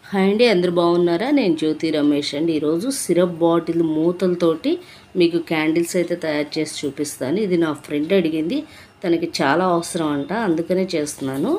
hi అండి అందరు బాగున్నారా నేను జ్యోతి రమేష్ అండి ఈరోజు సిరప్ బాటిల్ మూతలతోటి మీకు క్యాండిల్స్ అయితే తయారు చేసి చూపిస్తాను ఇది నా ఫ్రెండ్ అడిగింది తనకి చాలా అవసరం అంట అందుకనే చేస్తున్నాను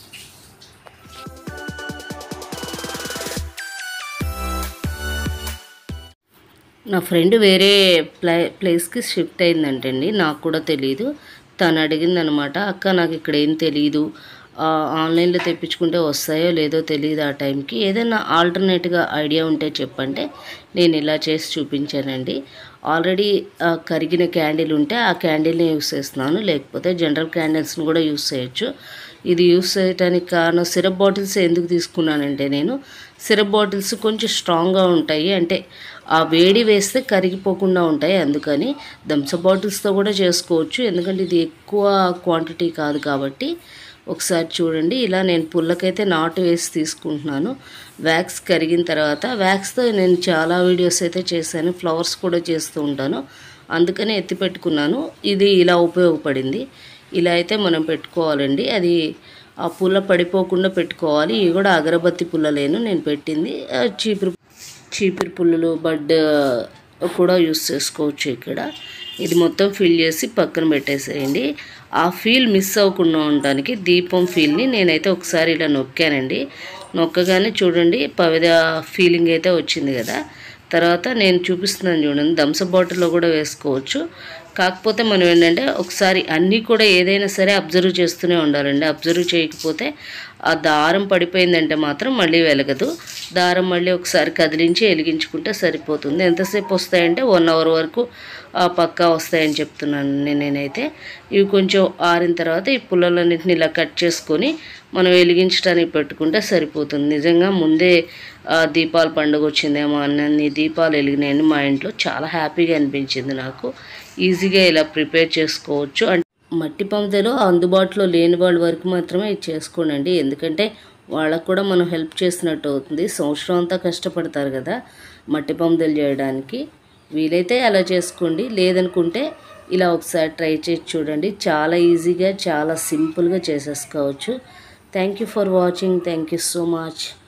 నా ఫ్రెండ్ వేరే ప్లే ప్లేస్కి షిఫ్ట్ అయిందంటండి నాకు కూడా తెలియదు తను అడిగింది అనమాట అక్క నాకు ఇక్కడ ఏం తెలియదు ఆ, ఆన్లైన్లో తెప్పించుకుంటే వస్తాయో లేదో తెలియదు ఆ టైంకి ఏదైనా ఆల్టర్నేట్గా ఐడియా ఉంటే చెప్పంటే నేను ఇలా చేసి చూపించానండి ఆల్రెడీ ఆ, కరిగిన క్యాండిల్ ఉంటే ఆ క్యాండిల్ని యూస్ చేస్తున్నాను లేకపోతే జనరల్ క్యాండిల్స్ని కూడా యూస్ చేయొచ్చు ఇది యూస్ చేయడానికి కారణం సిరప్ బాటిల్స్ ఎందుకు తీసుకున్నానంటే నేను సిరప్ బాటిల్స్ కొంచెం స్ట్రాంగ్గా ఉంటాయి అంటే ఆ వేడి వేస్తే కరిగిపోకుండా ఉంటాయి అందుకని థమ్సప్ బాటిల్స్తో కూడా చేసుకోవచ్చు ఎందుకంటే ఇది ఎక్కువ క్వాంటిటీ కాదు కాబట్టి ఒకసారి చూడండి ఇలా నేను పుల్లకైతే నాటు వేసి తీసుకుంటున్నాను వ్యాక్స్ కరిగిన తర్వాత వ్యాక్స్తో నేను చాలా వీడియోస్ అయితే చేశాను ఫ్లవర్స్ కూడా చేస్తూ ఉంటాను అందుకని ఎత్తి పెట్టుకున్నాను ఇది ఇలా ఉపయోగపడింది ఇలా అయితే మనం పెట్టుకోవాలండి అది ఆ పుల్ల పడిపోకుండా పెట్టుకోవాలి ఇవి కూడా అగరబత్తి పుల్లలేను నేను పెట్టింది ఆ, చీపురు చీపురు పుల్లలు బడ్ కూడా యూస్ చేసుకోవచ్చు ఇక్కడ ఇది మొత్తం ఫిల్ చేసి పక్కన పెట్టేసేయండి ఆ ఫీల్ మిస్ అవ్వకుండా ఉండడానికి దీపం ఫీల్ని నేనైతే ఒకసారి ఇలా నొక్కానండి నొక్కగానే చూడండి పవిద ఫీలింగ్ అయితే వచ్చింది కదా తర్వాత నేను చూపిస్తున్నాను చూడండి థమ్సప్ బాటిల్లో కూడా వేసుకోవచ్చు కాకపోతే మనం ఏంటంటే ఒకసారి అన్నీ కూడా ఏదైనా సరే అబ్జర్వ్ చేస్తూనే ఉండాలండి అబ్జర్వ్ చేయకపోతే ఆ దారం పడిపోయిందంటే మాత్రం మళ్ళీ వెలగదు దారం మళ్ళీ ఒకసారి కదిలించి వెలిగించుకుంటే సరిపోతుంది ఎంతసేపు వస్తాయంటే వన్ అవర్ వరకు ఆ, పక్కా వస్తాయని చెప్తున్నాను నేను- నేనైతే ఇవి కొంచెం ఆరిన తర్వాత ఈ పుల్లలన్నింటిని ఇలా కట్ చేసుకొని మనం వెలిగించడానికి పెట్టుకుంటే సరిపోతుంది నిజంగా ముందే ఆ, దీపాల పండుగ వచ్చిందేమో అన్నీ దీపాలు వెలిగినాయని మా ఇంట్లో చాలా హ్యాపీగా అనిపించింది నాకు ఈజీగా ఇలా ప్రిపేర్ చేసుకోవచ్చు అంటే మట్టి పంపుదలు అందుబాటులో లేని వాళ్ళ వరకు మాత్రమే ఇది చేసుకోనండి ఎందుకంటే వాళ్ళకు కూడా మనం హెల్ప్ చేసినట్టు అవుతుంది సంవత్సరం అంతా కష్టపడతారు కదా మట్టి పంపుదలు చేయడానికి వీలైతే అలా చేసుకోండి లేదనుకుంటే ఇలా ఒకసారి ట్రై చేసి చూడండి చాలా ఈజీగా చాలా సింపుల్గా చేసేసుకోవచ్చు thank you for watching thank you so much